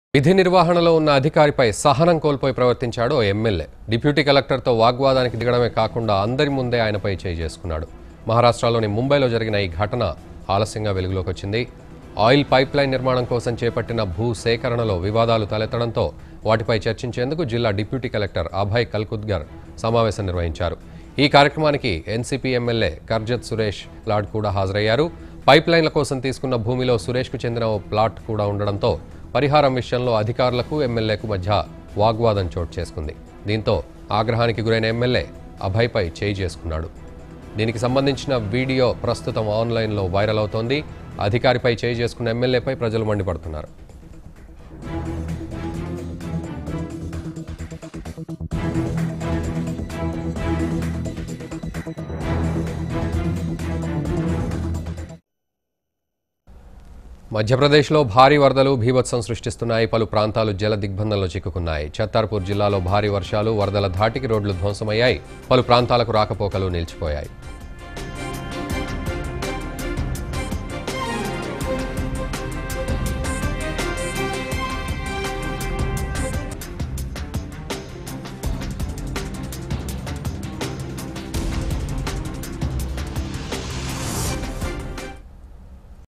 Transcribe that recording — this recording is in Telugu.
విధి నిర్వహణలో ఉన్న అధికారిపై సహనం కోల్పోయి ప్రవర్తించాడు ఓ ఎమ్మెల్యే డిప్యూటీ కలెక్టర్తో వాగ్వాదానికి దిగడమే కాకుండా అందరి ముందే ఆయనపై చేయి చేసుకున్నాడు మహారాష్ట్రలోని ముంబైలో జరిగిన ఈ ఘటన ఆలస్యంగా వెలుగులోకి వచ్చింది ఆయిల్ పైప్ లైన్ నిర్మాణం కోసం చేపట్టిన భూ సేకరణలో వివాదాలు తలెత్తడంతో వాటిపై చర్చించేందుకు జిల్లా డిప్యూటీ కలెక్టర్ అభయ్ కల్కుద్గర్ సమావేశం నిర్వహించారు ఈ కార్యక్రమానికి ఎన్సీపీ ఎమ్మెల్యే కర్జత్ సురేష్ లాడ్ కూడా హాజరయ్యారు పైప్ లైన్ల కోసం తీసుకున్న భూమిలో సురేష్కు చెందిన ఓ ప్లాట్ కూడా ఉండడంతో పరిహారం విషయంలో అధికారులకు ఎమ్మెల్యేకు మధ్య వాగ్వాదం చోటు చేసుకుంది దీంతో ఆగ్రహానికి గురైన ఎమ్మెల్యే అభయ్పై చేయి చేసుకున్నాడు దీనికి సంబంధించిన వీడియో ప్రస్తుతం ఆన్లైన్లో వైరల్ అవుతోంది అధికారిపై చేయి చేసుకున్న ఎమ్మెల్యేపై ప్రజలు మండిపడుతున్నారు మధ్యప్రదేశ్లో భారీ వరదలు భీభత్సం సృష్టిస్తున్నాయి పలు ప్రాంతాలు జల దిగ్బంధంలో చిక్కుకున్నాయి ఛత్తర్పూర్ జిల్లాలో భారీ వర్షాలు వరదల ధాటికి రోడ్లు ధ్వంసమయ్యాయి పలు ప్రాంతాలకు రాకపోకలు నిలిచిపోయాయి